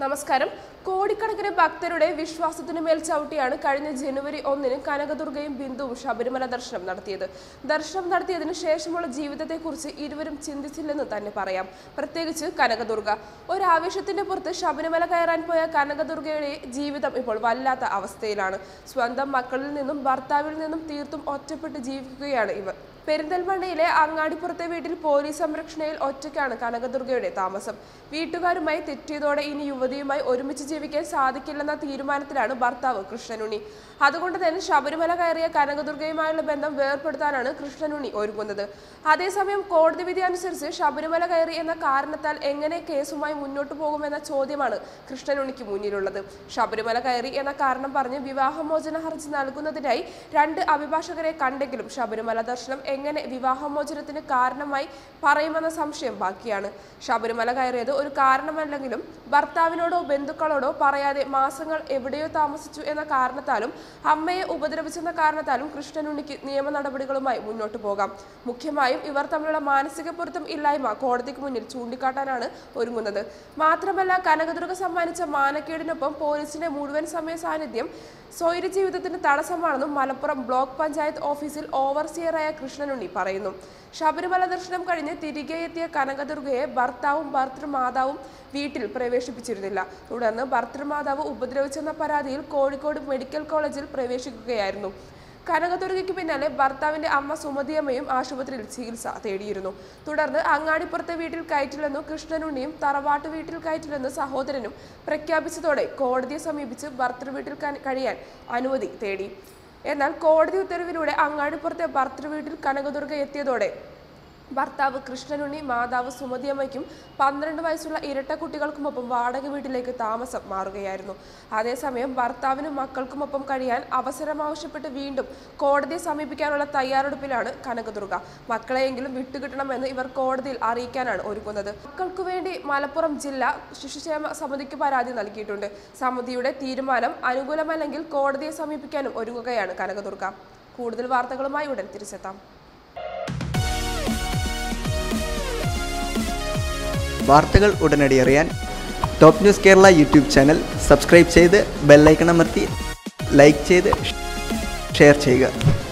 നമസ്കാരം കോടിക്കണക്കിന് ഭക്തരുടെ വിശ്വാസത്തിന് മേൽ ചവിട്ടിയാണ് കഴിഞ്ഞ ജനുവരി ഒന്നിന് കനകദുർഗയും ബിന്ദുവും ശബരിമല ദർശനം നടത്തിയത് ദർശനം നടത്തിയതിനു ശേഷമുള്ള ജീവിതത്തെക്കുറിച്ച് ഇരുവരും ചിന്തിച്ചില്ലെന്ന് തന്നെ പറയാം പ്രത്യേകിച്ച് കനകദുർഗ ഒരാവേശത്തിന്റെ പുറത്ത് ശബരിമല കയറാൻ പോയ കനകദുർഗയുടെ ജീവിതം ഇപ്പോൾ വല്ലാത്ത അവസ്ഥയിലാണ് സ്വന്തം മക്കളിൽ നിന്നും ഭർത്താവിൽ നിന്നും തീർത്തും ഒറ്റപ്പെട്ട് ജീവിക്കുകയാണ് ഇവർ പെരിന്തൽമണ്ണയിലെ അങ്ങാടിപ്പുറത്തെ വീട്ടിൽ പോലീസ് സംരക്ഷണയിൽ ഒറ്റയ്ക്കാണ് കനകദുർഗയുടെ താമസം വീട്ടുകാരുമായി തെറ്റിയതോടെ ഇനി യുവതിയുമായി ഒരുമിച്ച് ജീവിക്കാൻ സാധിക്കില്ലെന്ന തീരുമാനത്തിലാണ് ഭർത്താവ് കൃഷ്ണനുണ്ണി അതുകൊണ്ട് തന്നെ ശബരിമല കയറിയ കനകദുർഗയുമായുള്ള ബന്ധം വേർപ്പെടുത്താനാണ് കൃഷ്ണനുണ്ണി ഒരുങ്ങുന്നത് അതേസമയം കോടതി വിധി അനുസരിച്ച് ശബരിമല കയറി എന്ന കാരണത്താൽ എങ്ങനെ കേസുമായി മുന്നോട്ടു പോകുമെന്ന ചോദ്യമാണ് കൃഷ്ണനുണ്ണിക്ക് മുന്നിലുള്ളത് ശബരിമല കയറി എന്ന കാരണം പറഞ്ഞ് വിവാഹമോചന ഹർജി നൽകുന്നതിനായി രണ്ട് അഭിഭാഷകരെ കണ്ടെങ്കിലും ശബരിമല ദർശനം എങ്ങനെ വിവാഹമോചനത്തിന് കാരണമായി പറയുമെന്ന സംശയം ബാക്കിയാണ് ശബരിമല കയറിയത് ഒരു കാരണമല്ലെങ്കിലും ഭർത്താവിനോടോ ബന്ധുക്കളോടോ പറയാതെ മാസങ്ങൾ എവിടെയോ താമസിച്ചു എന്ന കാരണത്താലും അമ്മയെ ഉപദ്രവിച്ചെന്ന കാരണത്താലും കൃഷ്ണനുണ്ണിക്ക് നിയമ നടപടികളുമായി മുന്നോട്ട് പോകാം മുഖ്യമായും ഇവർ തമ്മിലുള്ള മാനസിക പൊരുത്തം ഇല്ലായ്മ കോടതിക്ക് മുന്നിൽ ചൂണ്ടിക്കാട്ടാനാണ് ഒരുങ്ങുന്നത് മാത്രമല്ല കനകദുർഗ സമ്മാനിച്ച മാനക്കേടിനൊപ്പം പോലീസിന്റെ മുഴുവൻ സമയ സാന്നിധ്യം സ്വൈര ജീവിതത്തിന് തടസ്സമാണെന്നും മലപ്പുറം ബ്ലോക്ക് പഞ്ചായത്ത് ഓഫീസിൽ ഓവർസിയറായ കൃഷ്ണനുണ്ണി പറയുന്നു ശബരിമല ദർശനം കഴിഞ്ഞ് തിരികെ എത്തിയ കനകദുർഗയെ ഭർത്താവും ഭർത്തൃമാതാവും വീട്ടിൽ പ്രവേശിപ്പിച്ചിരുന്നില്ല തുടർന്ന് ഭർത്തൃമാതാവ് ഉപദ്രവിച്ചെന്ന പരാതിയിൽ കോഴിക്കോട് മെഡിക്കൽ കോളേജിൽ പ്രവേശിക്കുകയായിരുന്നു കനകദുർഗയ്ക്ക് പിന്നാലെ ഭർത്താവിന്റെ അമ്മ സുമതിയമ്മയും ആശുപത്രിയിൽ ചികിത്സ തേടിയിരുന്നു തുടർന്ന് അങ്ങാടിപ്പുറത്തെ വീട്ടിൽ കയറ്റില്ലെന്നു കൃഷ്ണനുണ്ണിയും തറവാട്ട് വീട്ടിൽ കയറ്റില്ലെന്ന് സഹോദരനും പ്രഖ്യാപിച്ചതോടെ കോടതിയെ സമീപിച്ച് ഭർത്തൃ വീട്ടിൽ ക- കഴിയാൻ അനുമതി തേടി എന്നാൽ കോടതി ഉത്തരവിലൂടെ അങ്ങാടിപ്പുറത്തെ ഭർത്തൃ വീട്ടിൽ കനകദുർഗ എത്തിയതോടെ ഭർത്താവ് കൃഷ്ണനുണ്ണി മാതാവ് സുമതിയമ്മയ്ക്കും പന്ത്രണ്ട് വയസ്സുള്ള ഇരട്ട കുട്ടികൾക്കുമൊപ്പം വാടക വീട്ടിലേക്ക് താമസം മാറുകയായിരുന്നു അതേസമയം ഭർത്താവിനും മക്കൾക്കുമൊപ്പം കഴിയാൻ അവസരം ആവശ്യപ്പെട്ട് വീണ്ടും കോടതിയെ സമീപിക്കാനുള്ള തയ്യാറെടുപ്പിലാണ് കനകദുർഗ മക്കളെയെങ്കിലും വിട്ടുകിട്ടണമെന്ന് ഇവർ കോടതിയിൽ അറിയിക്കാനാണ് ഒരുങ്ങുന്നത് മക്കൾക്കു വേണ്ടി മലപ്പുറം ജില്ലാ ശിശുക്ഷേമ സമിതിക്ക് പരാതി നൽകിയിട്ടുണ്ട് സമിതിയുടെ തീരുമാനം അനുകൂലമല്ലെങ്കിൽ കോടതിയെ സമീപിക്കാനും ഒരുങ്ങുകയാണ് കനകദുർഗ കൂടുതൽ വാർത്തകളുമായി ഉടൻ തിരിച്ചെത്താം വാർത്തകൾ ഉടനടി അറിയാൻ top news Kerala YouTube channel subscribe ചെയ്ത് ബെല്ലൈക്കൺ അമർത്തി ലൈക്ക് ചെയ്ത് ഷെയർ ചെയ്യുക